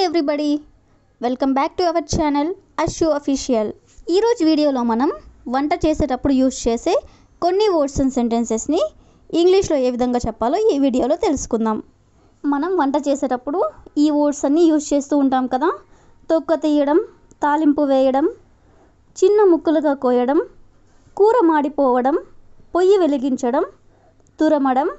everybody welcome back to our channel Ashu official ఈరోజు వీడియోలో మనం వంట చేసేటప్పుడు యూస్ చేసే కొన్ని వర్డ్స్ అండ్ సెంటెన్సెస్ని ఇంగ్లీష్లో ఏ విధంగా చెప్పాలో ఈ వీడియోలో తెలుసుకుందాం మనం వంట చేసేటప్పుడు ఈ వర్డ్స్ అన్నీ యూస్ చేస్తూ ఉంటాం కదా తొక్క తీయడం తాలింపు వేయడం చిన్న ముక్కలుగా కోయడం కూర మాడిపోవడం పొయ్యి వెలిగించడం తురమడం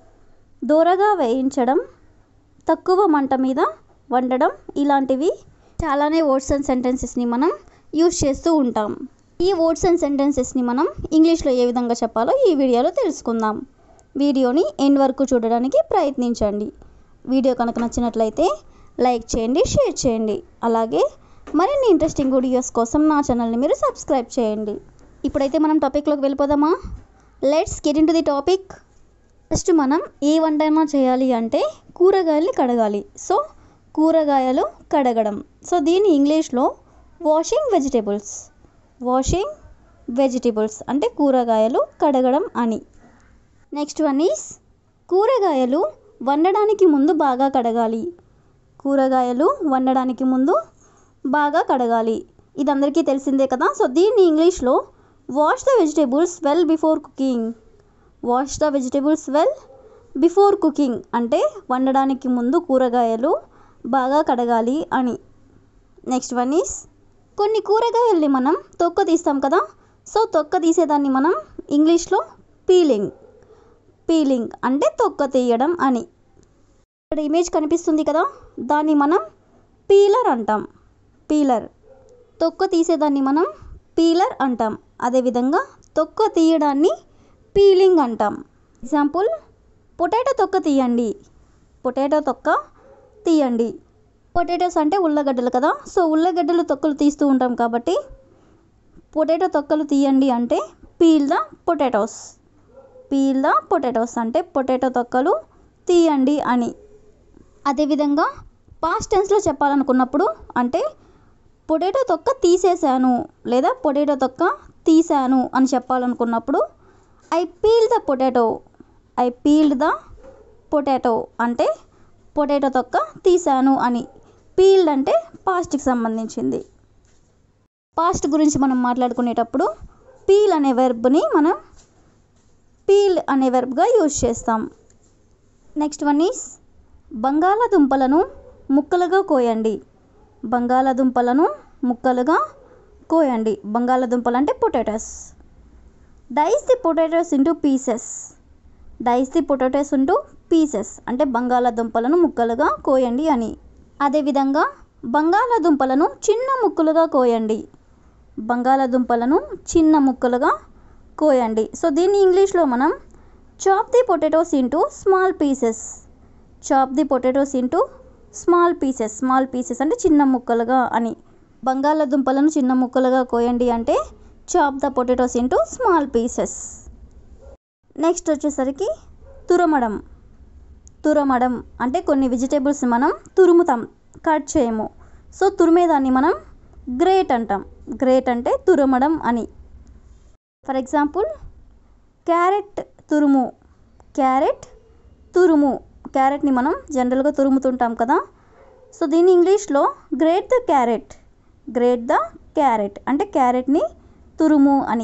దూరగా వేయించడం తక్కువ మంట మీద వండడం ఇలాంటివి చాలానే వర్డ్స్ అండ్ సెంటెన్సెస్ని మనం యూస్ చేస్తూ ఉంటాం ఈ వర్డ్స్ అండ్ సెంటెన్సెస్ని మనం ఇంగ్లీష్లో ఏ విధంగా చెప్పాలో ఈ వీడియోలో తెలుసుకుందాం వీడియోని ఎండ్ వరకు చూడడానికి ప్రయత్నించండి వీడియో కనుక నచ్చినట్లయితే లైక్ చేయండి షేర్ చేయండి అలాగే మరిన్ని ఇంట్రెస్టింగ్ వీడియోస్ కోసం నా ఛానల్ని మీరు సబ్స్క్రైబ్ చేయండి ఇప్పుడైతే మనం టాపిక్లోకి వెళ్ళిపోదామా let's get into the topic first మనం ఏ వంటైనా చేయాలి అంటే కూరగాయల్ని కడగాలి సో కూరగాయలు కడగడం సో దీని ఇంగ్లీష్లో వాషింగ్ వెజిటేబుల్స్ వాషింగ్ వెజిటేబుల్స్ అంటే కూరగాయలు కడగడం అని నెక్స్ట్ వన్ ఈస్ కూరగాయలు వండడానికి ముందు బాగా కడగాలి కూరగాయలు వండడానికి ముందు బాగా కడగాలి ఇది అందరికీ తెలిసిందే కదా సో దీన్ని ఇంగ్లీష్లో wash the vegetables well before cooking wash the vegetables well before cooking అంటే వండడానికి ముందు కూరగాయలు బాగా కడగాలి అని నెక్స్ట్ వన్ ఈస్ కొన్ని కూరగాయల్ని మనం తొక్క తీస్తాం కదా సో తొక్క తీసేదాన్ని మనం ఇంగ్లీష్లో పీలింగ్ పీలింగ్ అంటే తొక్క తీయడం అని ఇక్కడ ఇమేజ్ కనిపిస్తుంది కదా దాన్ని మనం పీలర్ అంటాం పీలర్ తొక్క తీసేదాన్ని మనం పీలర్ అంటాం అదేవిధంగా తొక్క తీయడాన్ని పీలింగ్ అంటాం ఎగ్జాంపుల్ పొటాటో తొక్క తీయండి పొటాటో తొక్క తీయండి పొటాటోస్ అంటే ఉల్లగడ్డలు కదా సో ఉల్లగడ్డలు తొక్కలు తీస్తూ ఉంటాం కాబట్టి పొటాటో తొక్కలు తీయండి అంటే peel the potatoes peel the potatoes అంటే పొటాటో తొక్కలు తీయండి అని అదేవిధంగా పాస్ట్ టెన్స్లో చెప్పాలనుకున్నప్పుడు అంటే పొటాటో తొక్క తీసేశాను లేదా పొటాటో తొక్క తీశాను అని చెప్పాలనుకున్నప్పుడు I peel the potato I peeled the potato అంటే పొటాటో తొక్క తీశాను అని పీల్డ్ అంటే పాస్ట్కి సంబంధించింది పాస్ట్ గురించి మనం మాట్లాడుకునేటప్పుడు పీల్ అనే వెర్బ్ని మనం పీల్ అనే వెర్బ్గా యూజ్ చేస్తాం నెక్స్ట్ వన్ ఈస్ బంగాళాదుంపలను ముక్కలుగా కోయండి బంగాళాదుంపలను ముక్కలుగా కోయండి బంగాళాదుంపలు అంటే potatoes dice the potatoes into pieces dice the potatoes into pieces అంటే బంగాళాదుంపలను ముక్కలుగా కోయండి అని అదేవిధంగా బంగాళాదుంపలను చిన్న ముక్కలుగా కోయండి బంగాళాదుంపలను చిన్న ముక్కలుగా కోయండి సో దీన్ని ఇంగ్లీష్లో మనం chop the potatoes into small pieces chop the potatoes into small pieces small pieces అంటే చిన్న ముక్కలుగా అని బంగాళాదుంపలను చిన్న ముక్కలుగా కోయండి అంటే chop the potatoes into small pieces next వచ్చేసరికి తురమడం తురమడం అంటే కొన్ని వెజిటేబుల్స్ మనం తురుముతాం కట్ చేయము సో తురిమేదాన్ని మనం గ్రేట్ అంటాం గ్రేట్ అంటే తురమడం అని ఫర్ ఎగ్జాంపుల్ క్యారెట్ తురుము క్యారెట్ తురుము క్యారెట్ని మనం జనరల్గా తురుముతుంటాం కదా సో దీని ఇంగ్లీష్లో grate the carrot grate the carrot అంటే క్యారెట్ని తురుము అని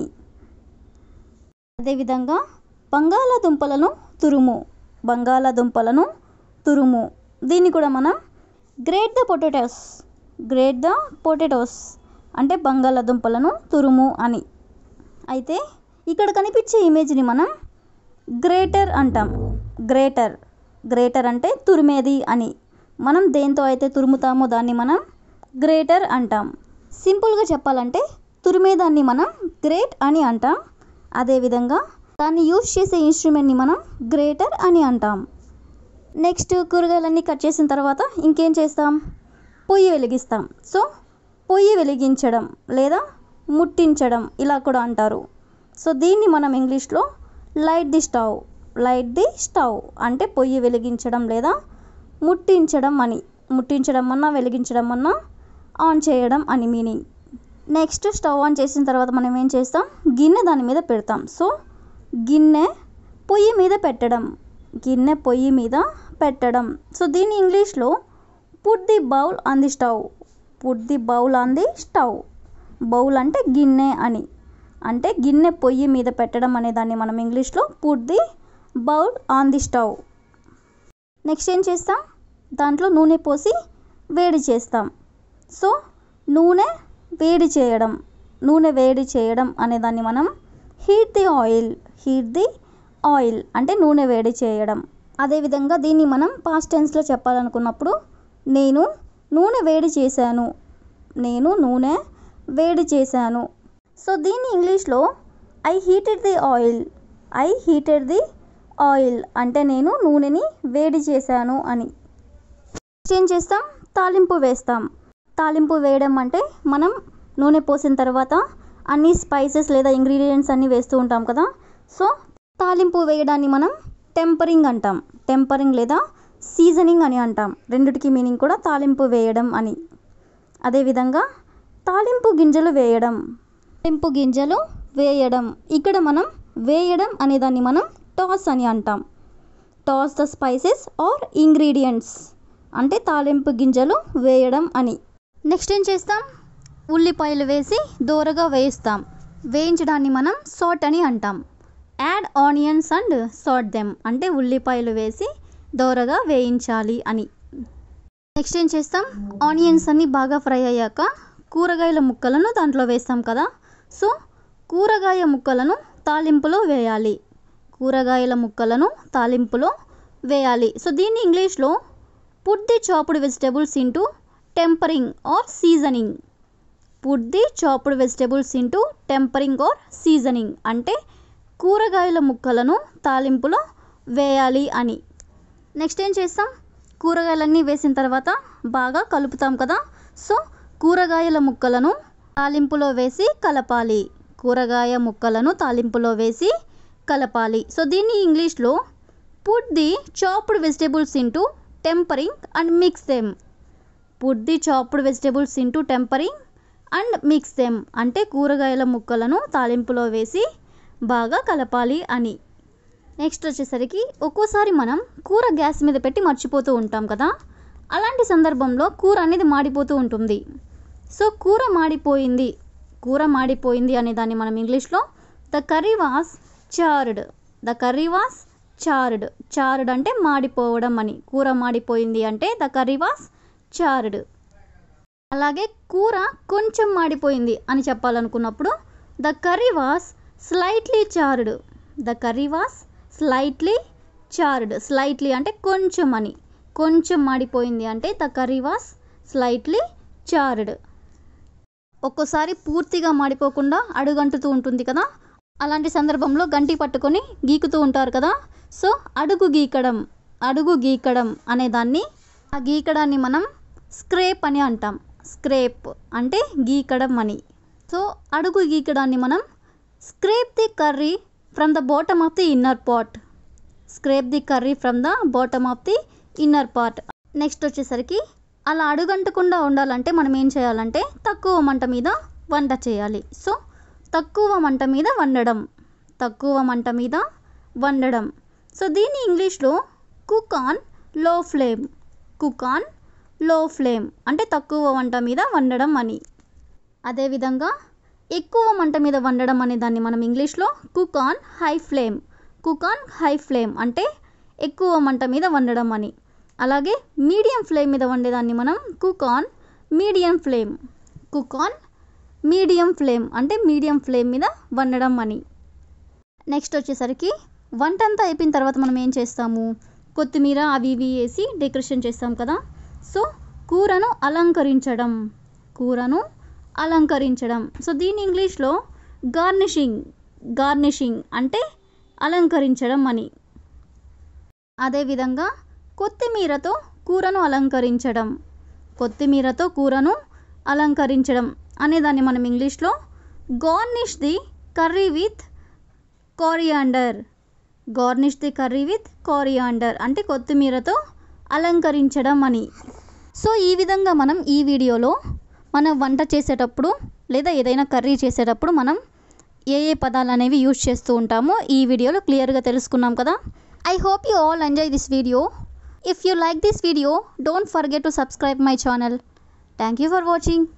అదేవిధంగా బంగాళాదుంపలను తురుము బంగాళాదుంపలను తురుము దీన్ని కూడా మనం grate the potatoes grate the potatoes అంటే బంగాళాదుంపలను తురుము అని అయితే ఇక్కడ కనిపించే ఇమేజ్ని మనం గ్రేటర్ అంటాం గ్రేటర్ గ్రేటర్ అంటే తురిమేది అని మనం దేంతో అయితే తురుముతామో దాన్ని మనం గ్రేటర్ అంటాం సింపుల్గా చెప్పాలంటే తురిమేదాన్ని మనం గ్రేట్ అని అంటాం అదేవిధంగా దాన్ని యూజ్ చేసే ఇన్స్ట్రుమెంట్ని మనం గ్రేటర్ అని అంటాం నెక్స్ట్ కూరగాయలన్నీ కట్ చేసిన తర్వాత ఇంకేం చేస్తాం పొయ్యి వెలిగిస్తాం సో పొయ్యి వెలిగించడం లేదా ముట్టించడం ఇలా కూడా అంటారు సో దీన్ని మనం ఇంగ్లీష్లో light the stove light the stove అంటే పొయ్యి వెలిగించడం లేదా ముట్టించడం అని ముట్టించడం అన్నా వెలిగించడం అన్నా ఆన్ చేయడం అని మీనింగ్ నెక్స్ట్ స్టవ్ ఆన్ చేసిన తర్వాత మనం ఏం చేస్తాం గిన్నె దాని మీద పెడతాం సో గిన్నె పొయ్యి మీద పెట్టడం గిన్నె పొయ్యి మీద పెట్టడం సో దీన్ని ఇంగ్లీష్లో put the bowl on the stove put the bowl on the stove bowl అంటే గిన్నె అని అంటే గిన్నె పొయ్యి మీద పెట్టడం అనే దాన్ని మనం ఇంగ్లీష్లో put the bowl on the stove next ఏం చేస్తాం దాంట్లో నూనె పోసి వేడి చేస్తాం సో నూనె వేడి చేయడం నూనె వేడి చేయడం అనే దాన్ని మనం heat the oil heat the oil అంటే నూనె వేడి చేయడం అదేవిధంగా దీన్ని మనం పాస్ట్ టెన్స్లో చెప్పాలనుకున్నప్పుడు నేను నూనె వేడి చేశాను నేను నూనె వేడి చేశాను సో దీన్ని ఇంగ్లీష్లో I heated the oil I heated the oil అంటే నేను నూనెని వేడి చేశాను అని ఏం చేస్తాం తాలింపు వేస్తాం తాలింపు వేయడం అంటే మనం నూనె పోసిన తర్వాత అన్ని స్పైసెస్ లేదా ఇంగ్రీడియంట్స్ అన్నీ వేస్తూ ఉంటాం కదా సో తాలింపు వేయడాన్ని మనం టెంపరింగ్ అంటాం టెంపరింగ్ లేదా సీజనింగ్ అని అంటాం రెండిటికి మీనింగ్ కూడా తాలింపు వేయడం అని అదేవిధంగా తాలింపు గింజలు వేయడం తాలింపు గింజలు వేయడం ఇక్కడ మనం వేయడం అనేదాన్ని మనం టాస్ అని అంటాం toss the spices or ingredients అంటే తాలింపు గింజలు వేయడం అని నెక్స్ట్ ఏం చేస్తాం ఉల్లిపాయలు వేసి దోరగా వేయిస్తాం వేయించడాన్ని మనం సాట్ అని అంటాం add onions and sauté them అంటే ఉల్లిపాయలు వేసి దోరగా వేయించాలి అని నెక్స్ట్ ఏం చేస్తాం ఆనియన్స్ అన్ని బాగా ఫ్రై అయ్యాక కూరగాయల ముక్కలను దాంట్లో వేస్తాం కదా సో కూరగాయ ముక్కలను తాలింపులో వేయాలి కూరగాయల ముక్కలను తాలింపులో వేయాలి సో దీన్ని ఇంగ్లీష్లో put the chopped vegetables into tempering or seasoning put the chopped vegetables into tempering or seasoning అంటే కూరగాయల ముక్కలను తాలింపులో వేయాలి అని నెక్స్ట్ ఏం చేస్తాం కూరగాయలన్నీ వేసిన తర్వాత బాగా కలుపుతాం కదా సో కూరగాయల ముక్కలను తాలింపులో వేసి కలపాలి కూరగాయ ముక్కలను తాలింపులో వేసి కలపాలి సో దీన్ని ఇంగ్లీష్లో put the chopped vegetables into tempering and mix them put the chopped vegetables into tempering and mix them అంటే కూరగాయల ముక్కలను తాలింపులో వేసి బాగా కలపాలి అని నెక్స్ట్ వచ్చేసరికి ఒక్కోసారి మనం కూర గ్యాస్ మీద పెట్టి మర్చిపోతూ ఉంటాం కదా అలాంటి సందర్భంలో కూర అనేది మాడిపోతూ ఉంటుంది సో కూర మాడిపోయింది కూర మాడిపోయింది అనే దాన్ని మనం ఇంగ్లీష్లో the curry was charred the curry was charred charred అంటే మాడిపోవడం అని కూర మాడిపోయింది అంటే ద కర్రీ వాస్ చార్డ్ అలాగే కూర కొంచెం మాడిపోయింది అని చెప్పాలనుకున్నప్పుడు the curry was slightly charred the curry was slightly charred slightly అంటే కొంచెం అని కొంచెం మాడిపోయింది అంటే the curry was slightly charred ఒక్కోసారి పూర్తిగా మాడిపోకుండా అడుగంటుతూ ఉంటుంది కదా అలాంటి సందర్భంలో గంటి పట్టుకొని గీకుతూ ఉంటారు కదా సో అడుగు గీకడం అడుగు గీకడం అనే దాన్ని ఆ గీకడాన్ని మనం స్క్రేప్ అని అంటాం స్క్రేప్ అంటే గీకడం అని సో అడుగు గీకడాన్ని మనం scrape the curry from the bottom of the inner pot scrape the curry from the bottom of the inner part next వచ్చేసరికి అలా అడుగంటకుండా ఉండాలంటే మనం ఏం చేయాలంటే తక్కువ మంట మీద వంట చేయాలి సో తక్కువ మంట మీద వండడం తక్కువ మంట మీద వండడం సో దీన్ని ఇంగ్లీష్లో cook on low flame cook on low flame అంటే తక్కువ వంట మీద వండడం అని అదేవిధంగా ఎక్కువ మంట మీద వండడం అనే దాన్ని మనం ఇంగ్లీష్లో cook on high flame cook on high flame అంటే ఎక్కువ మంట మీద వండడం అని అలాగే మీడియం ఫ్లేమ్ మీద వండేదాన్ని మనం cook on medium flame cook on medium flame అంటే మీడియం ఫ్లేమ్ మీద వండడం అని నెక్స్ట్ వచ్చేసరికి వంట అంతా అయిపోయిన తర్వాత మనం ఏం చేస్తాము కొత్తిమీర అవి ఇవి వేసి డెకరేషన్ చేస్తాం కదా సో కూరను అలంకరించడం కూరను అలంకరించడం సో దీని ఇంగ్లీష్లో గార్నిషింగ్ గార్నిషింగ్ అంటే అలంకరించడం అని అదేవిధంగా కొత్తిమీరతో కూరను అలంకరించడం కొత్తిమీరతో కూరను అలంకరించడం అనేదాన్ని మనం ఇంగ్లీష్లో garnish the curry with coriander garnish the curry with coriander అంటే కొత్తిమీరతో అలంకరించడం అని సో ఈ విధంగా మనం ఈ వీడియోలో మనం వంట చేసేటప్పుడు లేదా ఏదైనా కర్రీ చేసేటప్పుడు మనం ఏ ఏ పదాలు అనేవి యూజ్ చేస్తూ ఉంటామో ఈ వీడియోలో క్లియర్గా తెలుసుకున్నాం కదా I hope you all enjoy this video if you like this video don't forget to subscribe my channel thank you for watching